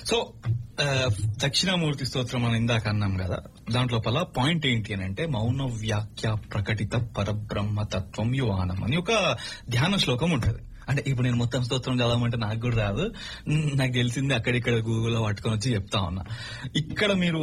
So ఆ, దక్షిణామూర్తి స్తోత్రం అని ఇందాక అన్నాం కదా దాంట్లోపల పాయింట్ ఏంటి అని అంటే మౌన వ్యాఖ్య ప్రకటిత పరబ్రహ్మ తత్వం యువానం అని ఒక ధ్యాన శ్లోకం ఉంటది అంటే ఇప్పుడు నేను మొత్తం స్తోత్రం చదవమంటే నాకు కూడా రాదు మ్, నాకు తెలిసింది అక్కడిక్కడ గూగుల్లో పట్టుకొని వచ్చి చెప్తా ఉన్నా ఇక్కడ మీరు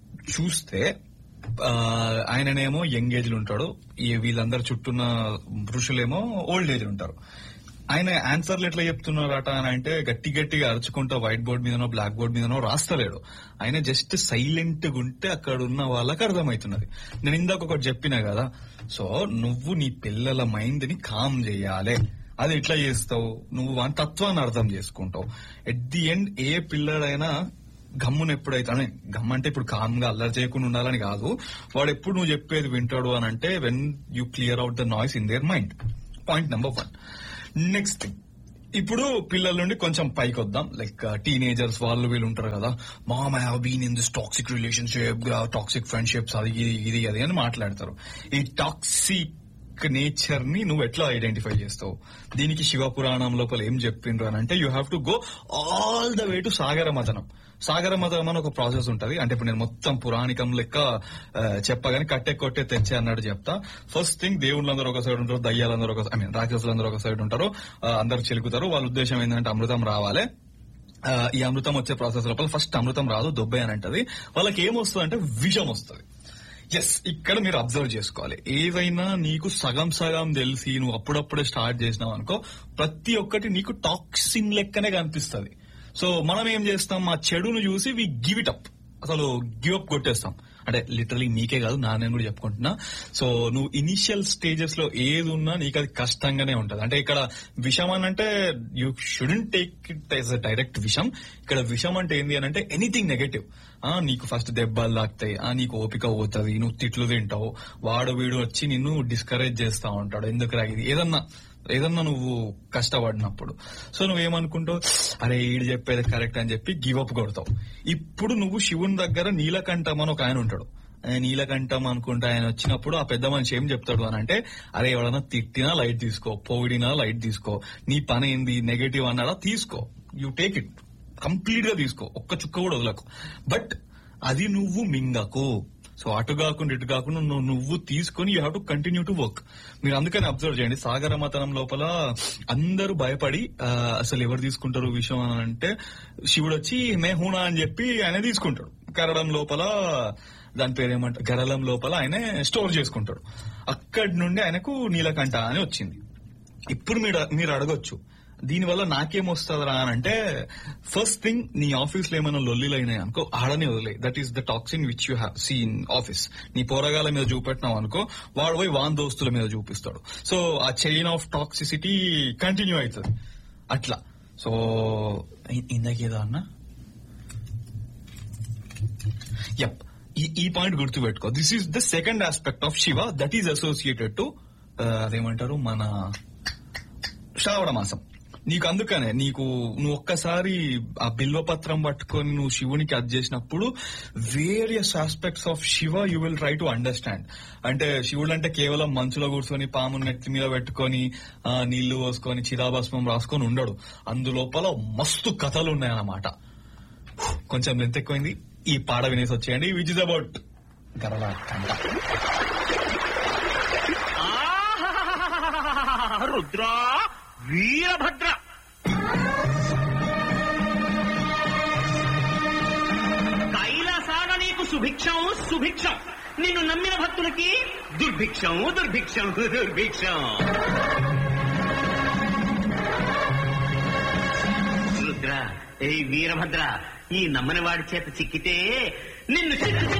చూస్తే ఆ, ఆయననేమో యంగ్ ఏజ్ ఉంటాడు ఈ వీళ్ళందరు చుట్టూన్న ఋషులేమో ఓల్డ్ ఏజ్ ఉంటారు ఆయన ఆన్సర్లు ఎట్లా చెప్తున్నారట అని అంటే గట్టి గట్టిగా అరుచుకుంటూ వైట్ బోర్డ్ మీదనో బ్లాక్ బోర్డ్ మీదనో రాస్తలేడు ఆయన జస్ట్ సైలెంట్ గా ఉంటే అక్కడ ఉన్న వాళ్ళకి అర్థమవుతున్నది నేను ఇందాక ఒకటి చెప్పినా కదా సో నువ్వు నీ పిల్లల మైండ్ ని కామ్ చేయాలి అది ఎట్లా చేస్తావు నువ్వు వాని తత్వాన్ని అర్థం చేసుకుంటావు ఎట్ ది ఎండ్ ఏ పిల్లడైనా గమ్మున ఎప్పుడైతే అనే గమ్ అంటే ఇప్పుడు కామ్ గా అల్లరి చేయకుండా ఉండాలని కాదు వాడు ఎప్పుడు నువ్వు చెప్పేది వింటాడు అని అంటే when you clear out the noise in there mind point number one next thing ఇప్పుడు పిల్లల నుండి కొంచెం పైకి వద్దాం లైక్ టీనేజర్స్ వాళ్ళు వీళ్ళు ఉంటారు కదా mom I have been in this toxic relationship toxic friendships అది ఇది ఇది అది అని మాట్లాడతారు ఈ టాక్సిక్ నేచర్ ని నువ్వు ఎట్లా ఐడెంటిఫై చేస్తావు దీనికి శివ పురాణం లోపల ఏం చెప్పిండ్రు అని అంటే you have to go all the way to సాగర మతనం సాగర మతనం అని ఒక ప్రాసెస్ ఉంటది అంటే ఇప్పుడు నేను మొత్తం పురాణికం లెక్క ఆ, చెప్పగానే కట్టె కొట్టే తెచ్చే అన్నట్టు చెప్తా ఫస్ట్ థింగ్ దేవుళ్ళందరూ ఒక సైడ్ ఉంటారు దయ్యాలందరూ ఒక ఐ మీన్ రాక్షసులందరూ ఒక సైడ్ ఉంటారు ఆ, అందరు చిలుకుతారు వాళ్ళ ఉద్దేశం ఏంటంటే అమృతం రావాలి ఆ, ఈ అమృతం వచ్చే ప్రాసెస్ లోపల ఫస్ట్ అమృతం రాదు దొబ్బే అని అంటది వాళ్ళకి ఏమొస్తుంది అంటే విషం వస్తుంది ఎస్ ఇక్కడ మీరు అబ్జర్వ్ చేసుకోవాలి ఏదైనా నీకు సగం సగం తెలిసి నువ్వు అప్పుడప్పుడే స్టార్ట్ చేసినావు అనుకో ప్రతి ఒక్కటి నీకు టాక్సిన్ లెక్కనే కనిపిస్తుంది సో మనం ఏం చేస్తాం ఆ చెడును చూసి వి గివ్ ఇట్ అప్ అసలు గివ్ అప్ కొట్టేస్తాం అంటే లిటరలీ నీకే కాదు నా నేను కూడా చెప్పుకుంటున్నా సో నువ్వు ఇనిషియల్ స్టేజెస్ లో ఏది ఉన్నా నీకు అది కష్టంగానే ఉంటది అంటే ఇక్కడ విషం అని అంటే you shouldn't take it as a direct విషం ఇక్కడ విషం అంటే ఏంది అని అంటే ఎనీథింగ్ నెగటివ్ ఆ నీకు ఫస్ట్ దెబ్బలు తాకుతాయి ఆ నీకు ఓపిక పోతుంది నువ్వు తిట్లు తింటావు వాడు వీడు వచ్చి నిన్ను డిస్కరేజ్ చేస్తా ఉంటాడు ఎందుకు రా ఇది ఏదన్నా ఏదన్నా నువ్వు కష్టపడినప్పుడు సో నువ్వేమనుకుంటావు అరే ఈడు చెప్పేది కరెక్ట్ అని చెప్పి గివ్ అప్ కొడతావు ఇప్పుడు నువ్వు శివుని దగ్గర నీలకంఠం అని ఒక ఆయన ఉంటాడు ఆయన నీలకంఠం అనుకుంటే ఆయన వచ్చినప్పుడు ఆ పెద్ద మనిషి ఏం చెప్తాడు అని అంటే అరే ఎవడన్నా తిట్టినా లైట్ తీసుకో పొగిడినా లైట్ తీసుకో నీ పని ఏంది నెగటివ్ అన్నాడా తీసుకో యూ టేక్ ఇట్ కంప్లీట్ గా తీసుకో ఒక్క చుక్క కూడా వదలకు బట్ అది నువ్వు మింగకు సో అటు కాకుండా ఇటు కాకుండా నువ్వు నువ్వు తీసుకొని you have to continue to work మీరు అందుకని అబ్జర్వ్ చేయండి సాగర మతనం లోపల అందరూ భయపడి ఆ, అసలు ఎవరు తీసుకుంటారు విషయం అని అంటే శివుడు వచ్చి మే హూనా అని చెప్పి ఆయన తీసుకుంటాడు కరడం లోపల దాని పేరు ఏమంటారు గరళం లోపల ఆయన స్టోర్ చేసుకుంటాడు అక్కడి నుండి ఆయనకు నీలకంఠ అని వచ్చింది ఇప్పుడు మీరు మీరు అడగొచ్చు దీనివల్ల నాకేమొస్తుందిరా అని అంటే ఫస్ట్ థింగ్ నీ ఆఫీస్ లో ఏమైనా లొల్లిలు అయినాయి అనుకో ఆడనే వదిలే that is the toxin which you have seen office నీ పోరగాల మీద చూపెట్టినావు అనుకో వాడు పోయి వాన్ దోస్తుల మీద చూపిస్తాడు సో ఆ చైన్ ఆఫ్ టాక్సిసిటీ కంటిన్యూ అవుతుంది అట్లా సో ఇందాకేదో అన్నా యప్ ఈ ఈ పాయింట్ గుర్తుపెట్టుకో this is the second aspect of Shiva that is associated to అదేమంటారు మన శ్రావణ మాసం నీకు అందుకనే నీకు నువ్వు ఒక్కసారి ఆ బిల్వపత్రం పట్టుకొని నువ్వు శివునికి అది చేసినప్పుడు various aspects of Shiva you will try to understand అంటే శివుడు అంటే కేవలం మంచులో కూర్చొని పాము నెత్తి మీద పెట్టుకొని ఆ, నీళ్లు పోసుకొని చిరాభస్మం రాసుకొని ఉండడు అందులోపల మస్తు కథలు ఉన్నాయన్నమాట కొంచెం లెంత్ ఎక్కువైంది ఈ పాట వినేసి వచ్చేయండి విచ్ ఇస్ అబౌట్ గరళ కంట ఆహాహాహాహాహాహా! రుద్రా వీరభద్ర కైలాసాన నీకు సుభిక్షం సుభిక్షం నిన్ను నమ్మిన భక్తులకి దుర్భిక్షం దుర్భిక్షం దుర్భిక్షం రుద్ర ఏ వీరభద్ర ఈ నమ్మని వాడి చేత చిక్కితే నిన్ను చిక్కు